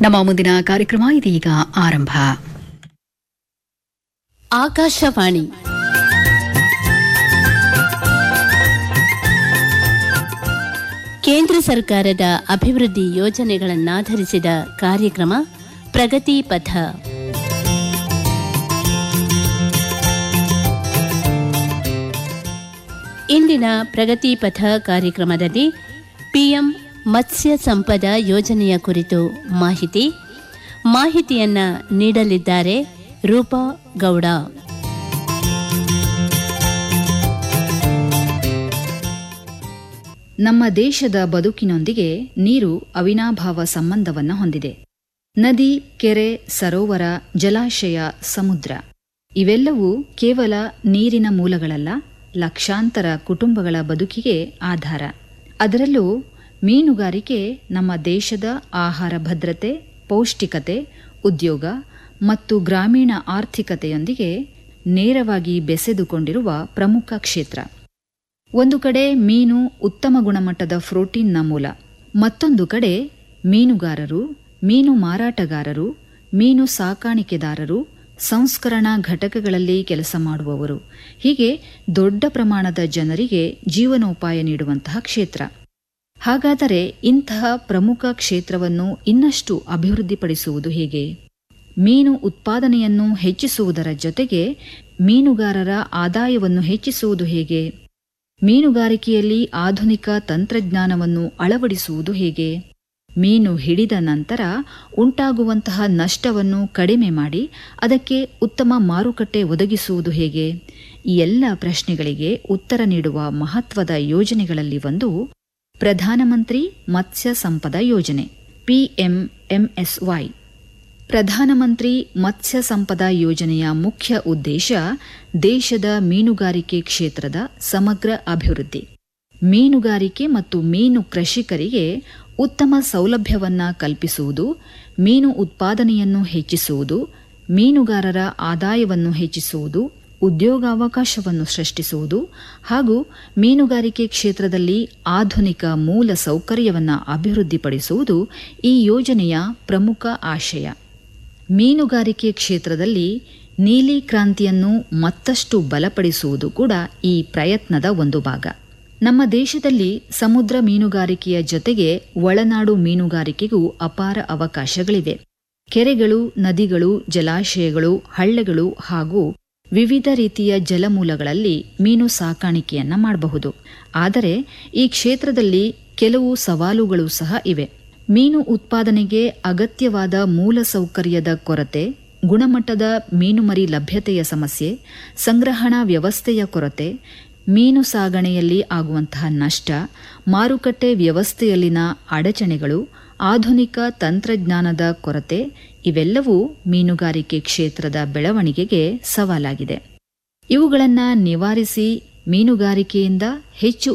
ನಮ್ಮ ಮುಂದಿನ ಕಾರ್ಯಕ್ರಮ ಇದೀಗ ಆರಂಭ ಆಕಾಶವಾಣಿ ಕೇಂದ್ರ ಸರ್ಕಾರದ ಅಭಿವೃದ್ಧಿ ಯೋಜನೆಗಳನ್ನಾಧರಿಸಿದ ಕಾರ್ಯಕ್ರಮ ಪ್ರಗತಿ ಪಥ ಇಂದಿನ ಪ್ರಗತಿ ಪಥ ಕಾರ್ಯಕ್ರಮದಲ್ಲಿ ಪಿಎಂ ಮತ್ಸ್ಯ ಸಂಪದ ಯೋಜನೆಯ ಕುರಿತು ಮಾಹಿತಿ ಮಾಹಿತಿಯನ್ನ ನೀಡಲಿದ್ದಾರೆ ರೂಪಾ ಗೌಡ ನಮ್ಮ ದೇಶದ ಬದುಕಿನೊಂದಿಗೆ ನೀರು ಅವಿನಾಭಾವ ಸಂಬಂಧವನ್ನು ಹೊಂದಿದೆ ನದಿ ಕೆರೆ ಸರೋವರ ಜಲಾಶಯ ಸಮುದ್ರ ಇವೆಲ್ಲವೂ ಕೇವಲ ನೀರಿನ ಮೂಲಗಳಲ್ಲ ಲಕ್ಷಾಂತರ ಕುಟುಂಬಗಳ ಬದುಕಿಗೆ ಆಧಾರ ಅದರಲ್ಲೂ ಮೀನುಗಾರಿಕೆ ನಮ್ಮ ದೇಶದ ಆಹಾರ ಭದ್ರತೆ ಪೌಷ್ಟಿಕತೆ ಉದ್ಯೋಗ ಮತ್ತು ಗ್ರಾಮೀಣ ಆರ್ಥಿಕತೆಯೊಂದಿಗೆ ನೇರವಾಗಿ ಬೆಸೆದುಕೊಂಡಿರುವ ಪ್ರಮುಖ ಕ್ಷೇತ್ರ ಒಂದು ಕಡೆ ಮೀನು ಉತ್ತಮ ಗುಣಮಟ್ಟದ ಪ್ರೋಟೀನ್ನ ಮೂಲ ಮತ್ತೊಂದು ಕಡೆ ಮೀನುಗಾರರು ಮೀನು ಮಾರಾಟಗಾರರು ಮೀನು ಸಾಕಾಣಿಕೆದಾರರು ಸಂಸ್ಕರಣಾ ಘಟಕಗಳಲ್ಲಿ ಕೆಲಸ ಮಾಡುವವರು ಹೀಗೆ ದೊಡ್ಡ ಪ್ರಮಾಣದ ಜನರಿಗೆ ಜೀವನೋಪಾಯ ನೀಡುವಂತಹ ಕ್ಷೇತ್ರ ಹಾಗಾದರೆ ಇಂತಹ ಪ್ರಮುಖ ಕ್ಷೇತ್ರವನ್ನು ಇನ್ನಷ್ಟು ಅಭಿವೃದ್ಧಿಪಡಿಸುವುದು ಹೇಗೆ ಮೀನು ಉತ್ಪಾದನೆಯನ್ನು ಹೆಚ್ಚಿಸುವುದರ ಜೊತೆಗೆ ಮೀನುಗಾರರ ಆದಾಯವನ್ನು ಹೆಚ್ಚಿಸುವುದು ಹೇಗೆ ಮೀನುಗಾರಿಕೆಯಲ್ಲಿ ಆಧುನಿಕ ತಂತ್ರಜ್ಞಾನವನ್ನು ಅಳವಡಿಸುವುದು ಹೇಗೆ ಮೀನು ಹಿಡಿದ ನಂತರ ಉಂಟಾಗುವಂತಹ ನಷ್ಟವನ್ನು ಕಡಿಮೆ ಮಾಡಿ ಅದಕ್ಕೆ ಉತ್ತಮ ಮಾರುಕಟ್ಟೆ ಒದಗಿಸುವುದು ಹೇಗೆ ಈ ಎಲ್ಲ ಪ್ರಶ್ನೆಗಳಿಗೆ ಉತ್ತರ ನೀಡುವ ಮಹತ್ವದ ಯೋಜನೆಗಳಲ್ಲಿ ಒಂದು ಪ್ರಧಾನಮಂತ್ರಿ ಮತ್ಸ್ಯ ಸಂಪದ ಯೋಜನೆ ಪಿಎಂಎಂಎಸ್ವೈ ಪ್ರಧಾನಮಂತ್ರಿ ಮತ್ಸ್ಯ ಸಂಪದ ಯೋಜನೆಯ ಮುಖ್ಯ ಉದ್ದೇಶ ದೇಶದ ಮೀನುಗಾರಿಕೆ ಕ್ಷೇತ್ರದ ಸಮಗ್ರ ಅಭಿವೃದ್ಧಿ ಮೀನುಗಾರಿಕೆ ಮತ್ತು ಮೀನು ಕೃಷಿಕರಿಗೆ ಉತ್ತಮ ಸೌಲಭ್ಯವನ್ನ ಕಲ್ಪಿಸುವುದು ಮೀನು ಉತ್ಪಾದನೆಯನ್ನು ಹೆಚ್ಚಿಸುವುದು ಮೀನುಗಾರರ ಆದಾಯವನ್ನು ಹೆಚ್ಚಿಸುವುದು ಉದ್ಯೋಗಾವಕಾಶವನ್ನು ಸೃಷ್ಟಿಸುವುದು ಹಾಗೂ ಮೀನುಗಾರಿಕೆ ಕ್ಷೇತ್ರದಲ್ಲಿ ಆಧುನಿಕ ಮೂಲ ಸೌಕರ್ಯವನ್ನು ಅಭಿವೃದ್ಧಿಪಡಿಸುವುದು ಈ ಯೋಜನೆಯ ಪ್ರಮುಖ ಆಶಯ ಮೀನುಗಾರಿಕೆ ಕ್ಷೇತ್ರದಲ್ಲಿ ನೀಲಿ ಕ್ರಾಂತಿಯನ್ನು ಮತ್ತಷ್ಟು ಬಲಪಡಿಸುವುದು ಕೂಡ ಈ ಪ್ರಯತ್ನದ ಒಂದು ಭಾಗ ನಮ್ಮ ದೇಶದಲ್ಲಿ ಸಮುದ್ರ ಮೀನುಗಾರಿಕೆಯ ಜೊತೆಗೆ ಒಳನಾಡು ಮೀನುಗಾರಿಕೆಗೂ ಅಪಾರ ಅವಕಾಶಗಳಿವೆ ಕೆರೆಗಳು ನದಿಗಳು ಜಲಾಶಯಗಳು ಹಳ್ಳೆಗಳು ಹಾಗೂ ವಿವಿಧ ರೀತಿಯ ಜಲಮೂಲಗಳಲ್ಲಿ ಮೀನು ಸಾಕಾಣಿಕೆಯನ್ನ ಮಾಡಬಹುದು ಆದರೆ ಈ ಕ್ಷೇತ್ರದಲ್ಲಿ ಕೆಲವು ಸವಾಲುಗಳು ಸಹ ಇವೆ ಮೀನು ಉತ್ಪಾದನೆಗೆ ಅಗತ್ಯವಾದ ಮೂಲಸೌಕರ್ಯದ ಕೊರತೆ ಗುಣಮಟ್ಟದ ಮೀನುಮರಿ ಲಭ್ಯತೆಯ ಸಮಸ್ಯೆ ಸಂಗ್ರಹಣಾ ವ್ಯವಸ್ಥೆಯ ಕೊರತೆ ಮೀನು ಸಾಗಣೆಯಲ್ಲಿ ಆಗುವಂತಹ ನಷ್ಟ ಮಾರುಕಟ್ಟೆ ವ್ಯವಸ್ಥೆಯಲ್ಲಿನ ಅಡಚಣೆಗಳು ಆಧುನಿಕ ತಂತ್ರಜ್ಞಾನದ ಕೊರತೆ ಇವೆಲ್ಲವೂ ಮೀನುಗಾರಿಕೆ ಕ್ಷೇತ್ರದ ಬೆಳವಣಿಗೆಗೆ ಸವಾಲಾಗಿದೆ ಇವುಗಳನ್ನು ನಿವಾರಿಸಿ ಮೀನುಗಾರಿಕೆಯಿಂದ ಹೆಚ್ಚು